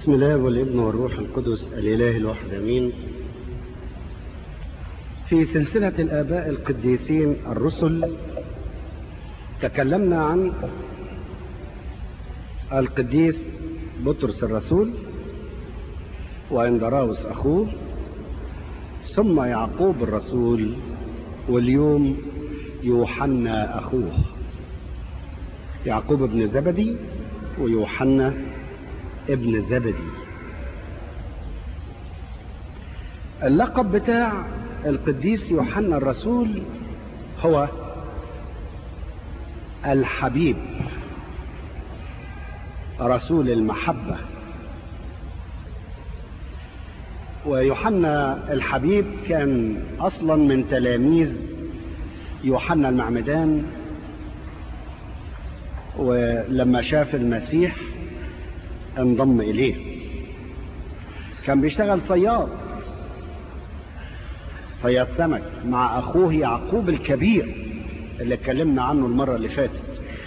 بسم الله والابن والروح القدس الإله الواحد أمين في سلسلة الآباء القديسين الرسل تكلمنا عن القديس بطرس الرسول وإندراوس أخوه ثم يعقوب الرسول واليوم يوحنا أخوه يعقوب ابن زبدي ويوحنا ابن زبدي اللقب بتاع القديس يوحنا الرسول هو الحبيب رسول المحبة ويوحنا الحبيب كان أصلا من تلاميذ يوحنا المعمدان ولما شاف المسيح انضم إليه كان بيشتغل صياد صياد سمك مع أخوه يعقوب الكبير اللي اتكلمنا عنه المرة اللي فاتت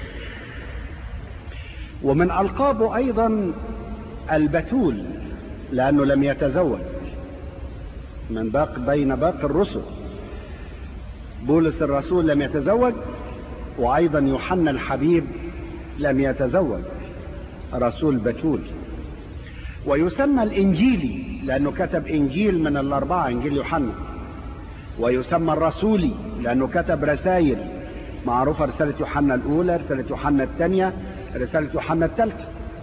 ومن ألقابه أيضا البتول لأنه لم يتزوج من باق بين باقي الرسل بولس الرسول لم يتزوج وأيضا يوحنا الحبيب لم يتزوج رسول بتول ويسمى الإنجيلي لأنه كتب إنجيل من الأربعة إنجيل يوحنا ويسمى الرسولي لأنه كتب رسائل معروفة رسالة يوحنا الأولى رسالة يوحنا الثانية رسالة يوحنا الثالثة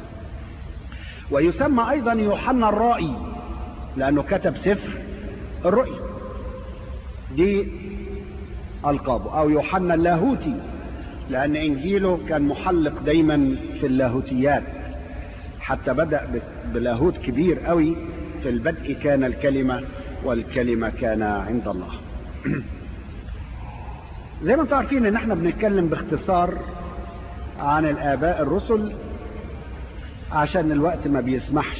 ويسمى أيضا يوحنا الرائي لأنه كتب سفر الرؤيا دي ألقابه أو يوحنا اللاهوتي لأن إنجيله كان محلق دايما في اللاهوتيات حتى بدأ بلاهوت كبير قوي في البدء كان الكلمة والكلمة كان عند الله زي ما انتم عارفين ان احنا بنتكلم باختصار عن الآباء الرسل عشان الوقت ما بيسمحش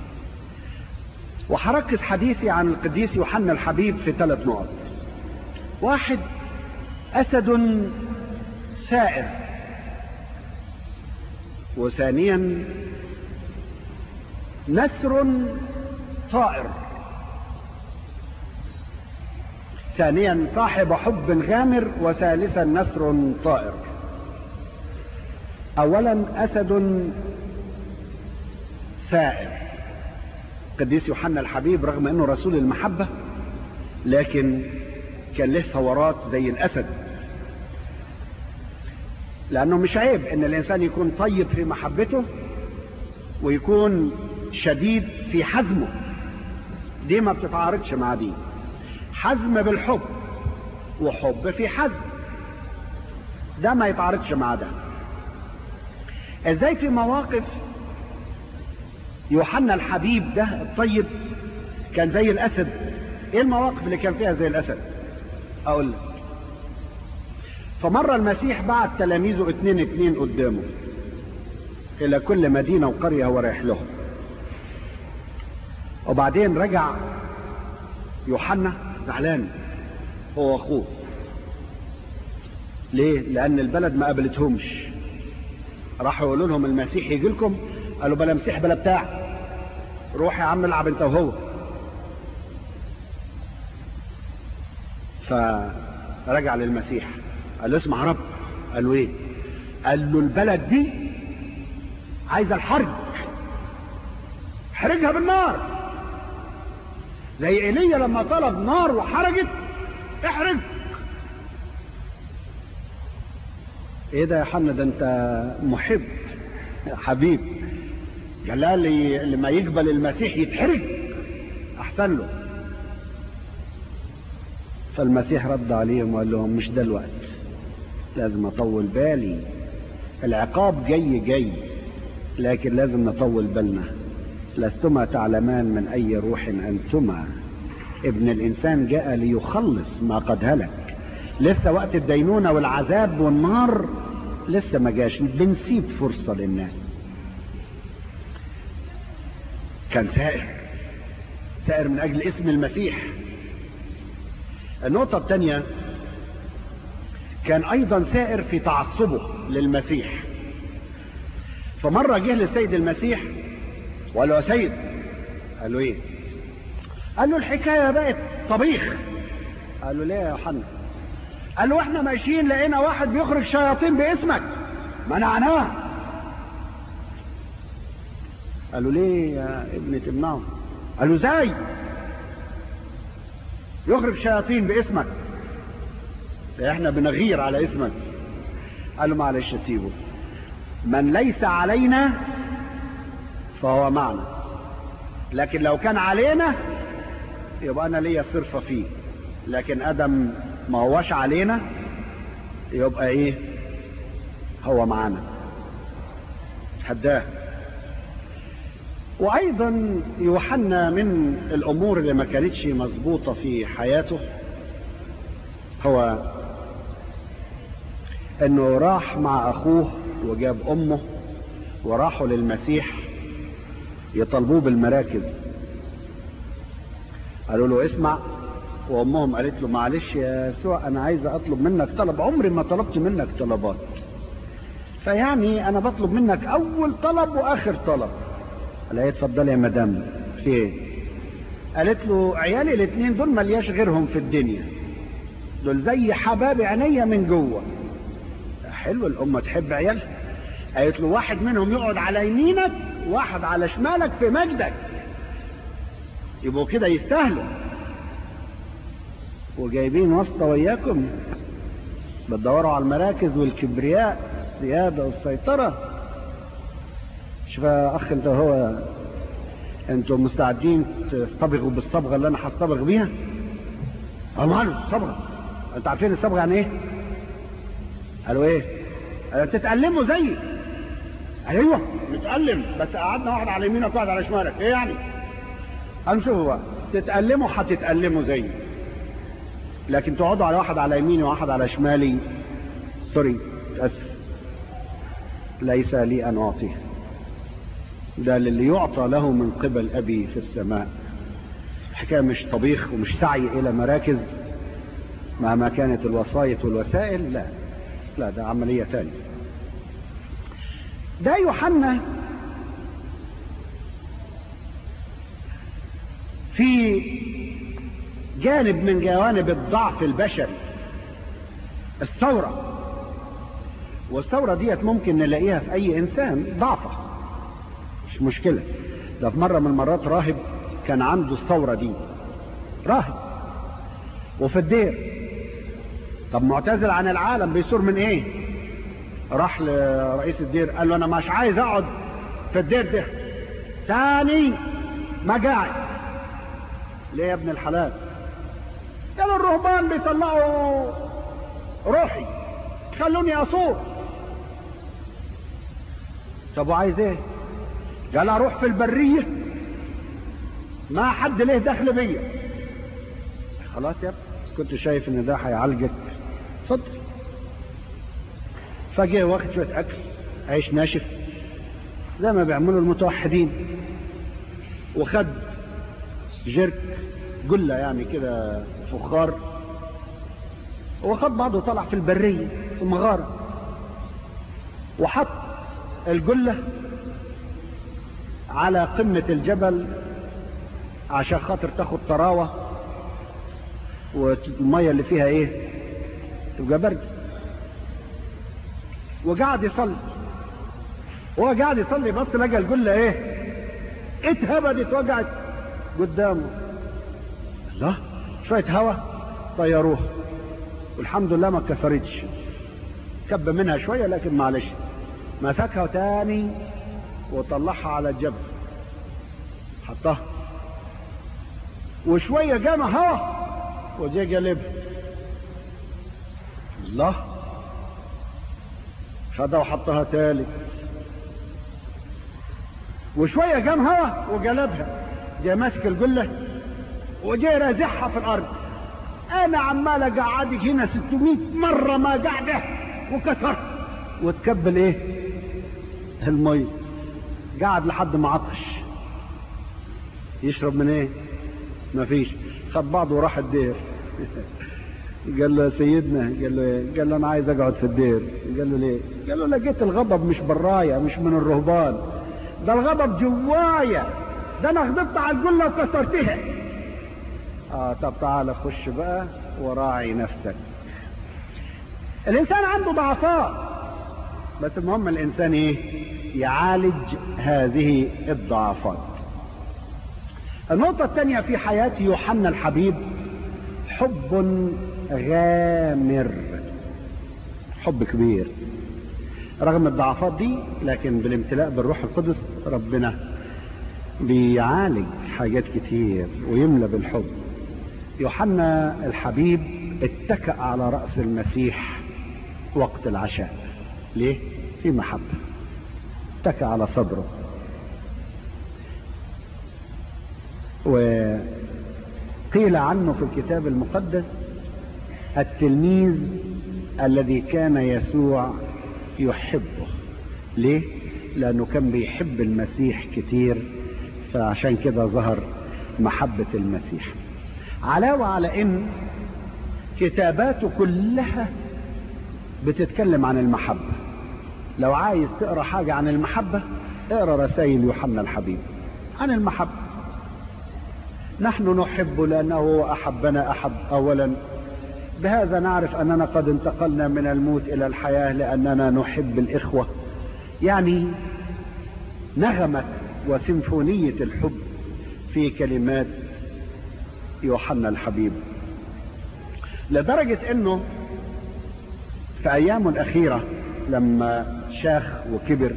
وهركز حديثي عن القديس يوحنا الحبيب في ثلاث نقط واحد أسد سائر وثانيا نسر طائر ثانيا صاحب حب غامر وثالثا نسر طائر اولا اسد ثائر قديس يوحنا الحبيب رغم انه رسول المحبه لكن كان له ثورات زي الاسد لانه مش عيب ان الانسان يكون طيب في محبته ويكون شديد في حزمه دي ما بتتعارضش مع دي حزم بالحب وحب في حزم ده ما يتعارضش مع ده ازاي في مواقف يوحنا الحبيب ده الطيب كان زي الاسد ايه المواقف اللي كان فيها زي الاسد اقول لك فمرة المسيح بعت تلاميذه اتنين اتنين قدامه الى كل مدينة وقرية هو رايح لهم وبعدين رجع يوحنا زعلان هو واخوه ليه لان البلد ما قابلتهمش راحوا يقولوا لهم المسيح يجي لكم قالوا بلا مسيح بلا بتاع روح يا عم العب انت وهو فرجع للمسيح قال له اسمع رب قال له ايه قال له البلد دي عايزه الحرج حرجها بالنار زي ايليا لما طلب نار وحرجت احرج ايه ده يا حنا ده انت محب حبيب قال لي لما يقبل المسيح يتحرج احسن له فالمسيح رد عليهم وقال لهم مش ده الوقت لازم اطول بالي العقاب جاي جاي لكن لازم نطول بالنا لستما تعلمان من اي روح انتما ابن الانسان جاء ليخلص ما قد هلك لسه وقت الدينونة والعذاب والنار لسه ما جاش بنسيب فرصة للناس كان سائر سائر من اجل اسم المسيح النقطة الثانية كان ايضا سائر في تعصبه للمسيح فمرة جه للسيد المسيح وقال له يا سيد قال له ايه قال له الحكايه بقت طبيخ قال له ليه يا يوحنا قال له احنا ماشيين لقينا واحد بيخرج شياطين باسمك منعناه قال له ليه يا ابن تمنعه قال له ازاي يخرج شياطين باسمك احنا بنغير على اسمك قال له معلش سيبه من ليس علينا فهو معنا لكن لو كان علينا يبقى انا ليا صرفة فيه لكن ادم ما هوش علينا يبقى ايه هو معانا هداه وايضا يوحنا من الامور اللي ما كانتش مظبوطة في حياته هو انه راح مع اخوه وجاب امه وراحوا للمسيح يطلبوه بالمراكز قالوا له اسمع وامهم قالت له معلش يا يسوع انا عايزه اطلب منك طلب عمري ما طلبت منك طلبات فيعني انا بطلب منك اول طلب واخر طلب قال لها اتفضلي يا مدام في ايه قالت له عيالي الاثنين دول ملياش غيرهم في الدنيا دول زي حباب عينيا من جوه حلو الأمة تحب عيالها قالت له واحد منهم يقعد على يمينك واحد على شمالك في مجدك يبقوا كده يستاهلوا وجايبين واسطة وياكم بتدوروا على المراكز والكبرياء السيادة والسيطرة شوف يا أخ أنت هو أنتوا مستعدين تصطبغوا بالصبغة اللي أنا هصطبغ بيها؟ أمال صبغة أنت عارفين الصبغة يعني إيه؟ قالوا ايه قالوا تتألموا زيي قال ايوه نتألم بس قعدنا واحد على يمينك وواحد على شمالك ايه يعني قال شوفوا بقى تتألموا هتتألموا زيي لكن تقعدوا على واحد على يميني وواحد على شمالي سوري اسف ليس لي ان اعطيه ده للي يعطى له من قبل ابي في السماء الحكايه مش طبيخ ومش سعي الى مراكز مهما كانت الوسائط والوسائل لا لا ده عملية تانية ده يوحنا في جانب من جوانب الضعف البشري الثورة والثورة ديت ممكن نلاقيها في أي إنسان ضعفة مش مشكلة ده في مرة من المرات راهب كان عنده الثورة دي راهب وفي الدير طب معتزل عن العالم بيصور من ايه راح لرئيس الدير قال له انا مش عايز اقعد في الدير ده تاني ما قاعد ليه يا ابن الحلال قالوا الرهبان بيطلعوا روحي خلوني اصور طب وعايز ايه قال اروح في البرية ما حد ليه دخل بيا خلاص يا ابني كنت شايف ان ده هيعالجك اتفضل فجاه واخد شويه اكل عيش ناشف زي ما بيعملوا المتوحدين وخد جرك جله يعني كده فخار وخد بعضه وطلع في البريه في المغاره وحط الجله على قمه الجبل عشان خاطر تاخد طراوه والميه اللي فيها ايه تبقى برد وقعد يصلي وهو قاعد يصلي بص لقى الجله ايه اتهبدت وقعت قدامه الله شويه هوا طيروها والحمد لله ما اتكسرتش كب منها شويه لكن معلش مسكها تاني وطلعها على الجبل حطها وشويه قام هوا وجي قلبها الله خدها وحطها تالت وشوية قام هوا وقلبها جاي ماسك القلة وجاي رازعها في الأرض أنا عمال أقعدك هنا 600 مرة ما قاعدة وكسرت وتكبل إيه؟ المي قعد لحد ما عطش يشرب من إيه؟ مفيش خد بعضه وراح الدير قال له سيدنا قال له إيه؟ قال له انا عايز اقعد في الدير قال له ليه قال له لقيت الغضب مش برايا مش من الرهبان ده الغضب جوايا ده انا غضبت على الجله وكسرتها اه طب تعالى خش بقى وراعي نفسك الانسان عنده ضعفات بس المهم الانسان ايه يعالج هذه الضعفات النقطة الثانية في حياة يوحنا الحبيب حب غامر حب كبير رغم الضعفات دي لكن بالامتلاء بالروح القدس ربنا بيعالج حاجات كتير ويملى بالحب يوحنا الحبيب اتكأ على رأس المسيح وقت العشاء ليه؟ في محبة اتكأ على صدره وقيل عنه في الكتاب المقدس التلميذ الذي كان يسوع يحبه ليه لانه كان بيحب المسيح كتير فعشان كده ظهر محبة المسيح علاوة على ان كتاباته كلها بتتكلم عن المحبة لو عايز تقرا حاجة عن المحبة اقرا رسائل يوحنا الحبيب عن المحبة نحن نحب لأنه أحبنا أحب أولا بهذا نعرف أننا قد انتقلنا من الموت إلى الحياة لأننا نحب الإخوة يعني نغمة وسيمفونية الحب في كلمات يوحنا الحبيب لدرجة أنه في أيامه الأخيرة لما شاخ وكبر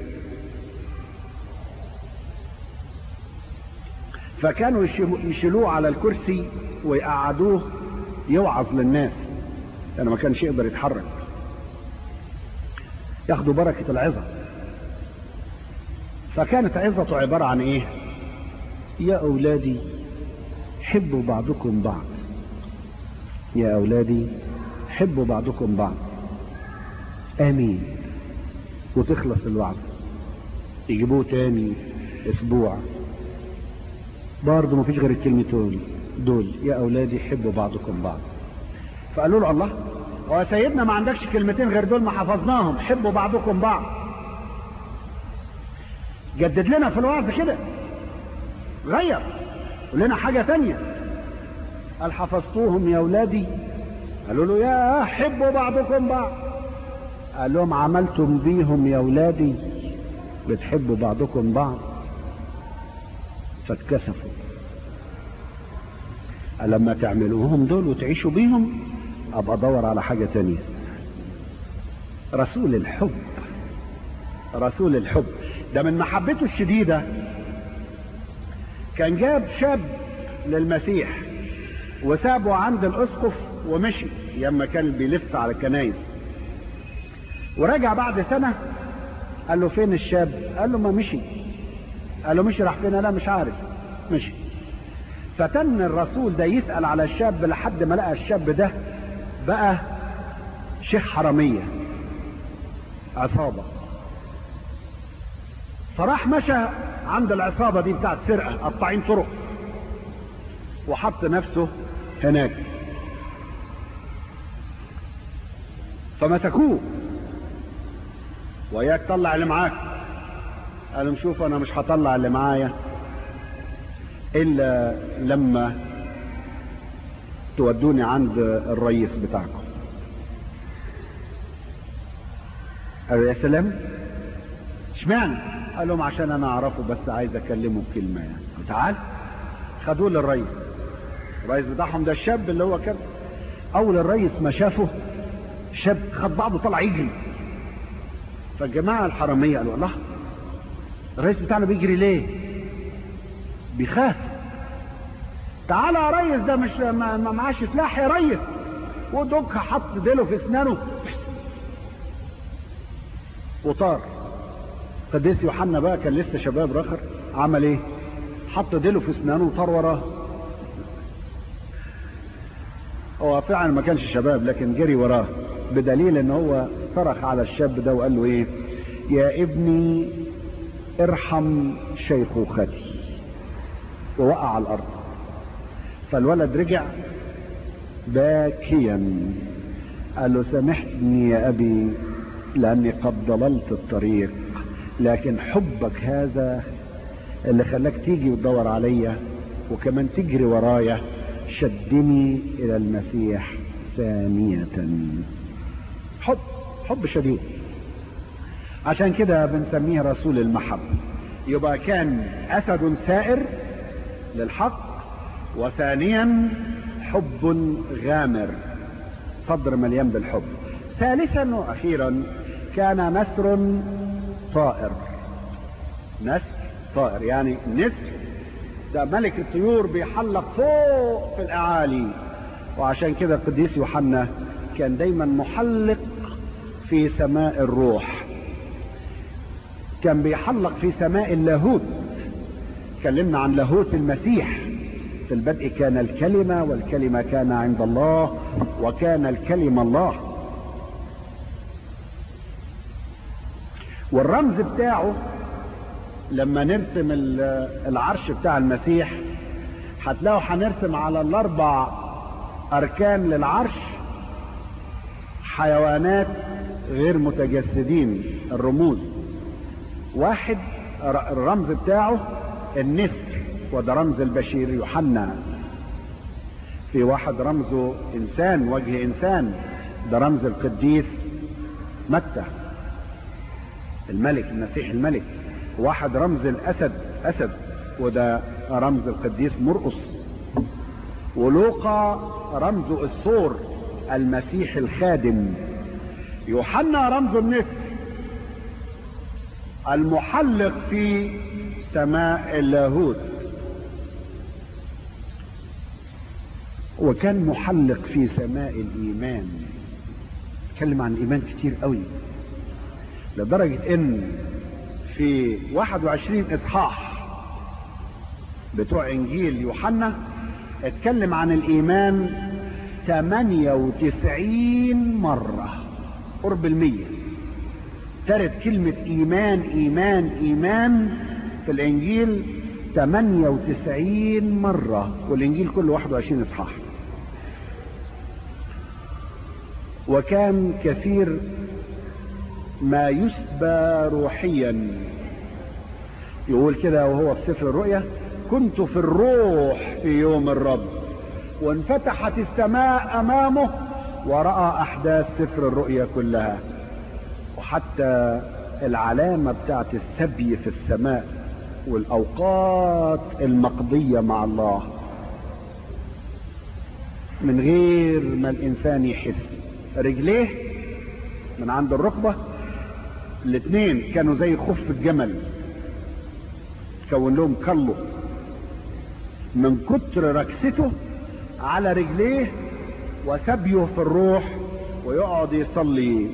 فكانوا يشيلوه على الكرسي ويقعدوه يوعظ للناس لأنه ما كانش يقدر يتحرك ياخدوا بركة العظة فكانت عظته عبارة عن ايه يا أولادي حبوا بعضكم بعض يا أولادي حبوا بعضكم بعض آمين وتخلص الوعظة يجيبوه تاني أسبوع برضه مفيش غير الكلمتين دول يا أولادي حبوا بعضكم بعض فقالوا له الله هو سيدنا ما عندكش كلمتين غير دول ما حفظناهم حبوا بعضكم بعض جدد لنا في الوعظ كده غير قول لنا حاجة تانية قال حفظتوهم يا أولادي قالوا له يا حبوا بعضكم بعض قال لهم عملتم بيهم يا أولادي بتحبوا بعضكم بعض فاتكسفوا لما تعملوهم دول وتعيشوا بيهم ابقى ادور على حاجة تانية رسول الحب رسول الحب ده من محبته الشديدة كان جاب شاب للمسيح وسابه عند الاسقف ومشي لما كان بيلف على الكنايس ورجع بعد سنة قال له فين الشاب قال له ما مشي قال له مشي راح فين انا مش عارف مشي فتن الرسول ده يسأل على الشاب لحد ما لقى الشاب ده بقى شيخ حرامية عصابة فراح مشى عند العصابة دي بتاعت سرقة قطاعين طرق وحط نفسه هناك فمسكوه وياك طلع اللي معاك قال لهم شوف انا مش هطلع اللي معايا الا لما تودوني عند الرئيس بتاعكم قالوا يا سلام اشمعنى قال لهم عشان انا اعرفه بس عايز اكلمه بكلمه يعني تعال خدوه للرئيس الرئيس بتاعهم ده الشاب اللي هو كان اول الرئيس ما شافه شاب خد بعضه طلع يجري فالجماعه الحراميه قالوا الله الرئيس بتاعنا بيجري ليه بيخاف تعالى يا ريس ده مش ما معاش سلاح يا ريس ودوك حط ديله في اسنانه وطار قديس يوحنا بقى كان لسه شباب رخر عمل ايه حط ديله في اسنانه وطار وراه هو فعلا ما كانش شباب لكن جري وراه بدليل ان هو صرخ على الشاب ده وقال له ايه يا ابني ارحم شيخوختي ووقع على الارض فالولد رجع باكيا قال له سامحني يا ابي لاني قد ضللت الطريق لكن حبك هذا اللي خلاك تيجي وتدور عليا وكمان تجري ورايا شدني الى المسيح ثانية حب حب شديد عشان كده بنسميه رسول المحبة يبقى كان اسد سائر للحق وثانيا حب غامر صدر مليان بالحب ثالثا واخيرا كان نسر طائر نسر طائر يعني نسر ده ملك الطيور بيحلق فوق في الاعالي وعشان كده القديس يوحنا كان دايما محلق في سماء الروح كان بيحلق في سماء اللاهوت اتكلمنا عن لاهوت المسيح في البدء كان الكلمة والكلمة كان عند الله وكان الكلمة الله والرمز بتاعه لما نرسم العرش بتاع المسيح هتلاقوا هنرسم على الاربع اركان للعرش حيوانات غير متجسدين الرموز واحد الرمز بتاعه النسر وده رمز البشير يوحنا في واحد رمزه انسان وجه انسان ده رمز القديس متى الملك المسيح الملك واحد رمز الاسد اسد وده رمز القديس مرقص ولوقا رمز الثور المسيح الخادم يوحنا رمز النسر المحلق في سماء اللاهوت وكان محلق في سماء الايمان اتكلم عن الايمان كتير قوي لدرجة ان في 21 اصحاح بتوع انجيل يوحنا اتكلم عن الايمان 98 مرة قرب المية ترد كلمة ايمان ايمان ايمان في الانجيل 98 مرة والانجيل كله 21 اصحاح وكان كثير ما يسبى روحيا يقول كده وهو في سفر الرؤيا كنت في الروح في يوم الرب وانفتحت السماء امامه وراى احداث سفر الرؤيا كلها وحتى العلامه بتاعت السبي في السماء والاوقات المقضيه مع الله من غير ما الانسان يحس رجليه من عند الركبه الاثنين كانوا زي خف الجمل كون لهم كله من كتر ركسته على رجليه وسبيه في الروح ويقعد يصلي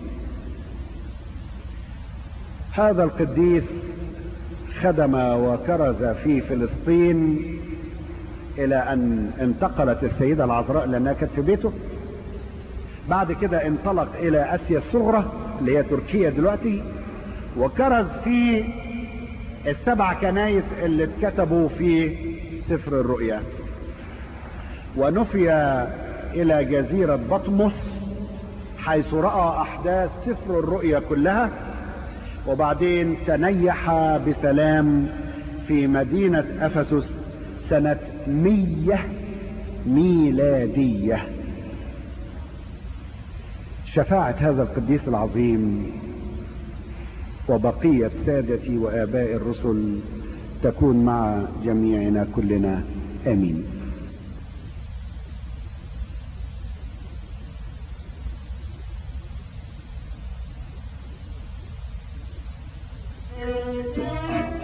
هذا القديس خدم وكرز في فلسطين الى ان انتقلت السيده العذراء لانها كانت في بيته بعد كده انطلق الى اسيا الصغرى اللي هي تركيا دلوقتي وكرز في السبع كنايس اللي اتكتبوا في سفر الرؤيا ونفي الى جزيرة بطمس حيث رأى احداث سفر الرؤيا كلها وبعدين تنيح بسلام في مدينة افسس سنة مية ميلادية شفاعة هذا القديس العظيم وبقية سادتي وآباء الرسل تكون مع جميعنا كلنا آمين Thank you.